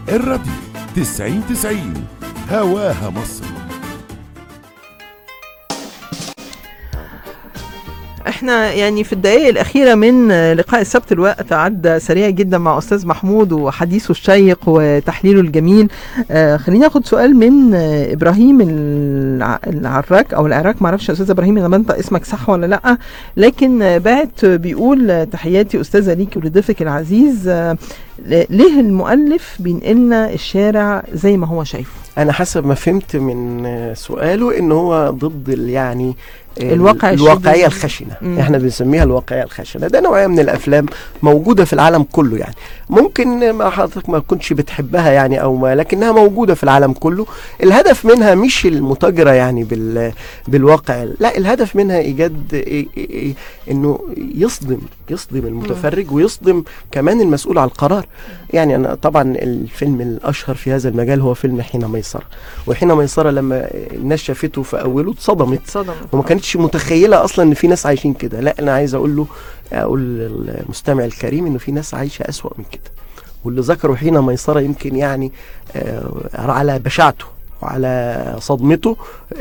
الراديو 90 90 هواها مصر احنا يعني في الدقائق الاخيره من لقاء السبت الوقت عدى سريع جدا مع استاذ محمود وحديثه الشيق وتحليله الجميل آه خلينا ناخد سؤال من آه ابراهيم الع- العراك او العراق ما اعرفش يا استاذ ابراهيم انا بنطق اسمك صح ولا لا لكن آه بعت بيقول آه، تحياتي استاذه ليكي ولضيفك العزيز آه ليه المؤلف بينقلنا الشارع زي ما هو شايفه انا حسب ما فهمت من آه، سؤاله ان هو ضد ال- يعني آه، الواقع الواقعيه الشديد. الخشنه مم. احنا بنسميها الواقعيه الخشنه ده نوعيه من الافلام موجوده في العالم كله يعني ممكن ما حضرتك ما تكونش بتحبها يعني او ما لكنها موجوده في العالم كله الهدف منها مش المتاجره يعني بال بالواقع لا الهدف منها ايجاد إيه- إيه- إيه انه يصدم يصدم المتفرج ويصدم كمان المسؤول على القرار يعني انا طبعا الفيلم الاشهر في هذا المجال هو فيلم حين ميسره وحين ميسره لما الناس شافته في اوله اتصدمت اتصدم وما كانتش متخيله اصلا ان في ناس عايشين كده لا انا عايز اقول له اقول للمستمع الكريم انه في ناس عايشه اسوأ من كده واللي ذكره حين ميسره يمكن يعني آه على بشاعته وعلى صدمته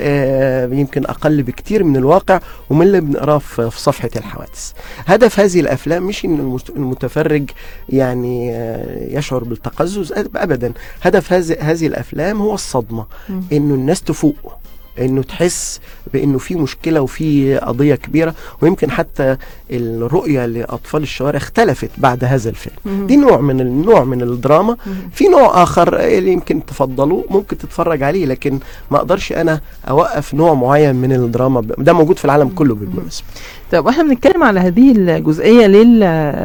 آه يمكن اقل بكتير من الواقع ومن اللي بنقراه في في صفحه الحوادث. هدف هذه الافلام مش ان المست- المتفرج يعني آه يشعر بالتقزز أب- ابدا، هدف هذه هذه الافلام هو الصدمه مم. انه الناس تفوق انه تحس بانه في مشكله وفي قضيه كبيره ويمكن حتى الرؤيه لاطفال الشوارع اختلفت بعد هذا الفيلم مم. دي نوع من النوع من الدراما مم. في نوع اخر اللي يمكن تفضلوه ممكن تتفرج عليه لكن ما اقدرش انا اوقف نوع معين من الدراما ده موجود في العالم كله بالمناسبه طب واحنا بنتكلم على هذه الجزئيه ليه ال-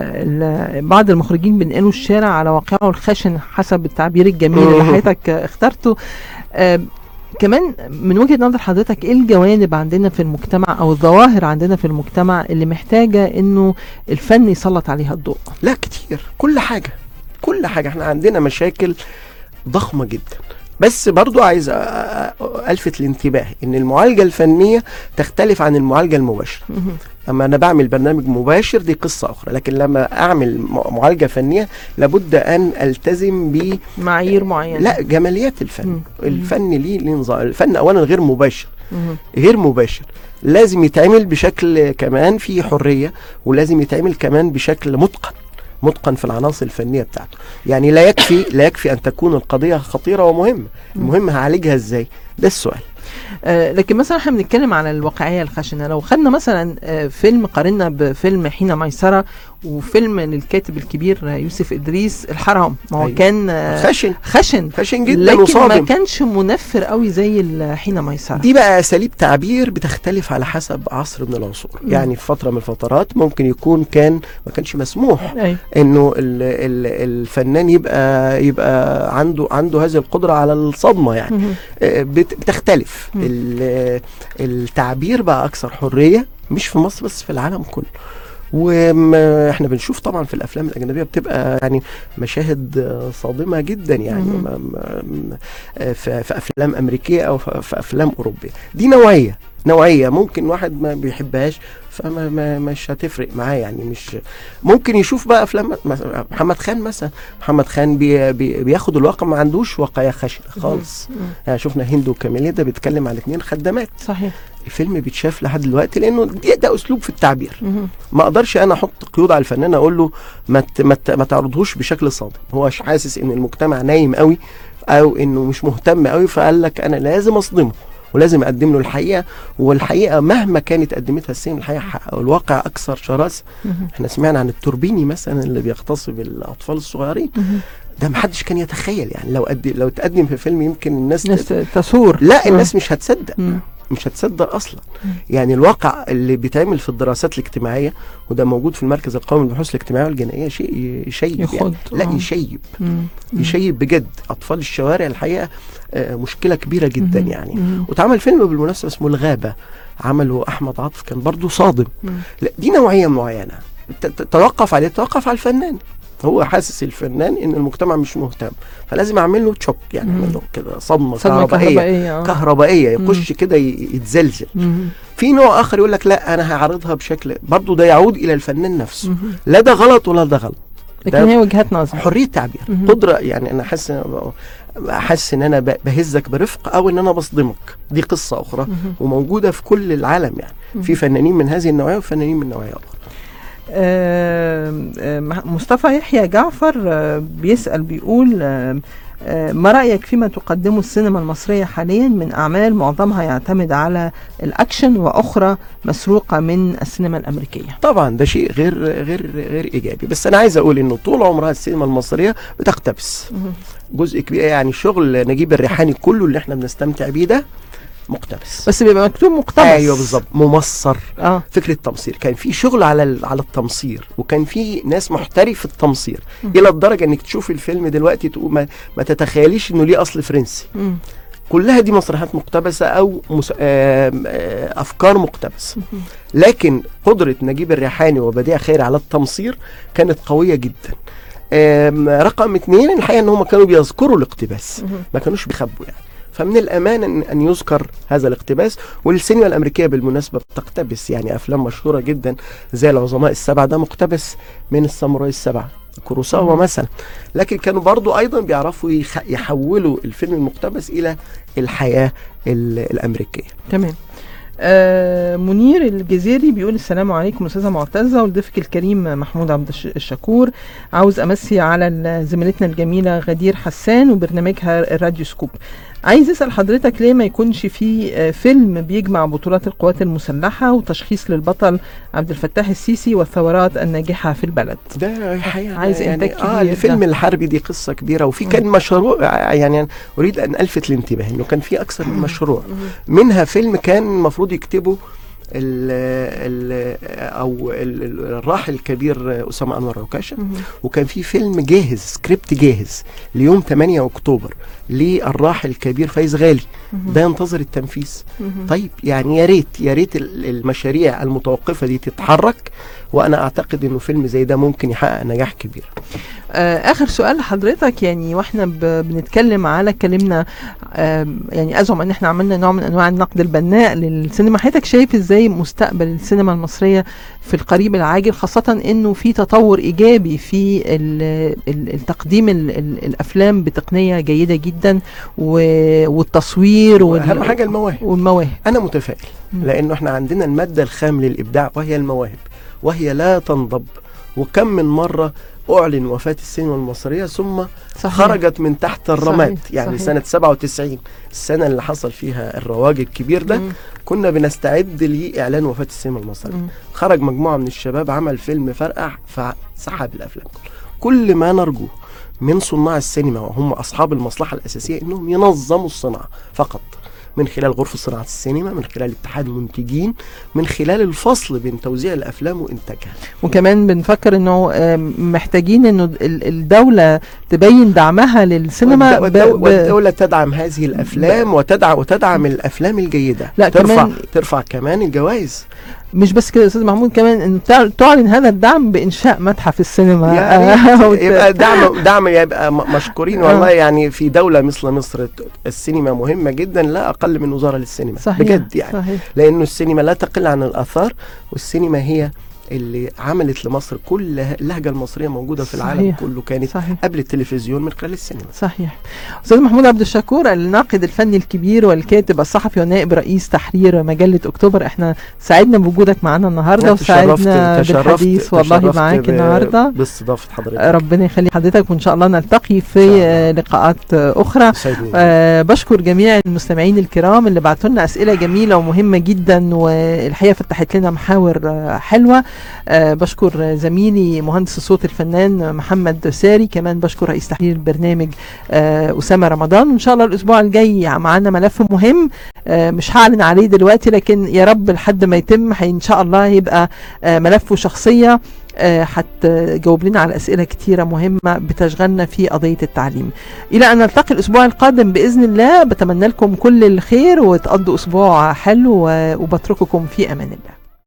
ال- بعض المخرجين بينقلوا الشارع على واقعه الخشن حسب التعبير الجميل اللي مم. حضرتك اخترته آه كمان من وجهه نظر حضرتك ايه الجوانب عندنا في المجتمع او الظواهر عندنا في المجتمع اللي محتاجه انه الفن يسلط عليها الضوء لا كتير كل حاجة كل حاجة احنا عندنا مشاكل ضخمة جدا بس برضو عايز أ- أ- ألفت الانتباه ان المعالجة الفنية تختلف عن المعالجة المباشرة مهم. اما انا بعمل برنامج مباشر دي قصة اخرى لكن لما اعمل م- معالجة فنية لابد ان التزم ب معايير معينه لا جماليات الفن مم. الفن ليه ليه نظام الفن اولا غير مباشر مهم. غير مباشر لازم يتعمل بشكل كمان فيه حرية ولازم يتعمل كمان بشكل متقن متقن في العناصر الفنية بتاعته يعني لا يكفي لا يكفي أن تكون القضية خطيرة ومهمة المهم هعالجها إزاي ده السؤال آه، لكن مثلا احنا بنتكلم على الواقعيه الخشنه لو خدنا مثلا آه، فيلم قارنا بفيلم حين ميسره وفيلم للكاتب الكبير آه، يوسف ادريس الحرام ما هو أيوة. كان آه، خشن خشن خشن جدا لكن ما وصادم كانش منفر قوي زي ال- حين ميسره دي بقى اساليب تعبير بتختلف على حسب عصر من العصور مم. يعني في فتره من الفترات ممكن يكون كان ما كانش مسموح أيوة. انه ال ال الفنان يبقى يبقى عنده عنده هذه القدره على الصدمه يعني مهم. آه، بت- بتختلف مم. ال- التعبير بقى اكثر حريه مش في مصر بس في العالم كله واحنا بنشوف طبعا في الافلام الاجنبيه بتبقى يعني مشاهد آه، صادمه جدا يعني مهم. م- م- آه، في في افلام امريكيه او في في افلام اوروبيه دي نوعيه نوعيه ممكن واحد ما بيحبهاش فما ما مش هتفرق معاه يعني مش ممكن يشوف بقى افلام مثلا محمد خان مثلا محمد خان بي بي بياخد الواقع ما عندوش واقعيه خشنه خالص مم. يعني شفنا هند وكاميليا ده بيتكلم على اتنين خدامات صحيح الفيلم بيتشاف لحد دلوقتي لانه دي- ده اسلوب في التعبير مهم. ما اقدرش انا احط قيود على الفنان اقول له ما ت- ما ت- ما تعرضهوش بشكل صادم هو مش حاسس ان المجتمع نايم قوي او انه مش مهتم قوي فقال لك انا لازم اصدمه ولازم اقدم له الحقيقه والحقيقه مهما كانت قدمتها السينما الحقيقه حق- الواقع اكثر شراسه مهم. احنا سمعنا عن التوربيني مثلا اللي بيغتصب الاطفال الصغيرين مهم. ده محدش كان يتخيل يعني لو قد لو تقدم في فيلم يمكن الناس ناس ت- تثور لا الناس مش هتصدق مم. مش هتصدق اصلا مم. يعني الواقع اللي بيتعمل في الدراسات الاجتماعيه وده موجود في المركز القومي للبحوث الاجتماعيه والجنائيه شيء يشيب يخض يعني لا آه. يشيب مم. مم. يشيب بجد اطفال الشوارع الحقيقه آه، مشكله كبيره جدا مهم. يعني مم. واتعمل فيلم بالمناسبه اسمه الغابه عمله احمد عاطف كان برضه صادم مم. لا دي نوعيه معينه ت- ت- توقف عليه توقف على الفنان هو حاسس الفنان ان المجتمع مش مهتم فلازم اعمل له تشوك يعني مم. اعمل له كده صدمه, صدمه كهربائيه كهربائيه آه. كهربائيه مم. يخش كده ي- يتزلزل مم. في نوع اخر يقول لك لا انا هعرضها بشكل برضه ده يعود الى الفنان نفسه مم. لا ده غلط ولا ده غلط لكن ده هي وجهات نظر حريه تعبير مهم. قدره يعني انا حاسس احس ان انا ب- بهزك برفق او ان انا بصدمك دي قصه اخرى مهم. وموجوده في كل العالم يعني في فنانين من هذه النوعيه وفنانين من نوعيه اخرى آم، آم، مصطفى يحيى جعفر آه، بيسأل بيقول آم، آه، ما رأيك فيما تقدمه السينما المصرية حاليا من أعمال معظمها يعتمد على الأكشن وأخرى مسروقة من السينما الأمريكية طبعا ده شيء غير غير غير ايجابي بس انا عايز اقول انه طول عمرها السينما المصريه بتقتبس جزء كبير يعني شغل نجيب الريحاني كله اللي احنا بنستمتع بيه ده مقتبس بس بيبقى مكتوب مقتبس ايوه بالظبط ممصر اه فكره تمصير كان في شغل على ال- على التمصير وكان في ناس محترف في التمصير مم. الى الدرجه انك تشوف الفيلم دلوقتي تقول ما, ما تتخيليش انه ليه اصل فرنسي مم. كلها دي مسرحيات مقتبسه او مس... آم، آه، افكار مقتبسه لكن قدره نجيب الريحاني وبديع خيري على التمصير كانت قويه جدا آم، رقم اتنين الحقيقه ان هم كانوا بيذكروا الاقتباس مهم. ما كانوش بيخبوا يعني فمن الامان ان ان يذكر هذا الاقتباس والسينما الامريكيه بالمناسبه بتقتبس يعني افلام مشهوره جدا زي العظماء السبعه ده مقتبس من الساموراي السبعه كوروساوا مم. مثلا لكن كانوا برضو ايضا بيعرفوا يخ... يحولوا الفيلم المقتبس الى الحياه ال... الامريكيه تمام آه منير الجزيري بيقول السلام عليكم استاذه معتزه ولضيفك الكريم محمود عبد الش- الشكور عاوز امسي على ال- زميلتنا الجميله غدير حسان وبرنامجها الراديو سكوب عايز اسال حضرتك ليه ما يكونش في آه، فيلم بيجمع بطولات القوات المسلحه وتشخيص للبطل عبد الفتاح السيسي والثورات الناجحه في البلد ده حقيقة عايز يعني إنتاج اه كبير الفيلم ده. الحربي دي قصه كبيره وفي كان مشروع يعني أنا اريد ان الفت الانتباه انه كان في اكثر من مشروع منها فيلم كان المفروض يكتبه ال ال او ال- ال- الراحل الكبير اسامه انور عكاشه وكان في فيلم جاهز سكريبت جاهز ليوم 8 اكتوبر للراحل الكبير فايز غالي ده ينتظر التنفيذ طيب يعني يا ريت يا ريت ال- المشاريع المتوقفه دي تتحرك وانا اعتقد انه فيلم زي ده ممكن يحقق نجاح كبير آه اخر سؤال لحضرتك يعني واحنا ب- بنتكلم على اتكلمنا آم، يعني ازعم ان احنا عملنا نوع من انواع النقد البناء للسينما حضرتك شايف ازاي مستقبل السينما المصريه في القريب العاجل خاصه انه في تطور ايجابي في ال- ال- التقديم ال- ال- الافلام بتقنيه جيده جدا و- والتصوير وال- اهم حاجه المواهب والمواهب انا متفائل مم. لانه احنا عندنا الماده الخام للابداع وهي المواهب وهي لا تنضب وكم من مره اعلن وفاه السينما المصريه ثم صحيح. خرجت من تحت الرماد صحيح، يعني صحيح. سنه 97 السنه اللي حصل فيها الرواج الكبير ده مم. كنا بنستعد لاعلان وفاه السينما المصريه مم. خرج مجموعه من الشباب عمل فيلم فرقع فسحب الافلام كل ما نرجوه من صناع السينما وهم اصحاب المصلحه الاساسيه انهم ينظموا الصناعه فقط من خلال غرفه صناعه السينما من خلال اتحاد المنتجين من خلال الفصل بين توزيع الافلام وانتاجها وكمان بنفكر انه آم، محتاجين انه ال- الدوله تبين دعمها للسينما والد- ب- والد- ب- والدوله تدعم هذه الافلام وتدعم وتدعم الافلام الجيده لا، ترفع كمان- ترفع كمان الجوائز مش بس كده يا استاذ محمود كمان ان تع- تعلن هذا الدعم بانشاء متحف السينما يعني وت- يبقى دعم دعم يبقى م- مشكورين آه. والله يعني في دوله مثل مصر ت- السينما مهمه جدا لا اقل من وزاره للسينما صحيح بجد يعني صحيح لانه السينما لا تقل عن الاثار والسينما هي اللي عملت لمصر كل ه- اللهجه المصريه موجوده في العالم صحيح. كله كانت صحيح قبل التلفزيون من خلال السينما صحيح استاذ محمود عبد الشكور الناقد الفني الكبير والكاتب الصحفي ونائب رئيس تحرير مجله اكتوبر احنا سعدنا بوجودك معانا النهارده وسعدنا بالحديث والله تشرفت معاك ب- النهارده باستضافه حضرتك ربنا يخلي حضرتك وان شاء الله نلتقي إن في شاء الله. آه، لقاءات آه، اخرى سعيد أه بشكر جميع المستمعين الكرام اللي بعتوا لنا اسئله جميله ومهمه جدا والحقيقه فتحت لنا محاور آه، حلوه أه بشكر زميلي مهندس الصوت الفنان محمد ساري كمان بشكر رئيس تحرير البرنامج أه اسامه رمضان وان شاء الله الاسبوع الجاي معانا ملف مهم أه مش هعلن عليه دلوقتي لكن يا رب لحد ما يتم هي- ان شاء الله يبقى أه ملفه شخصيه آه، هتجاوب لنا على اسئله كتيره مهمه بتشغلنا في قضيه التعليم الى ان نلتقي الاسبوع القادم باذن الله بتمنى لكم كل الخير وتقضوا اسبوع حلو و- وبترككم في امان الله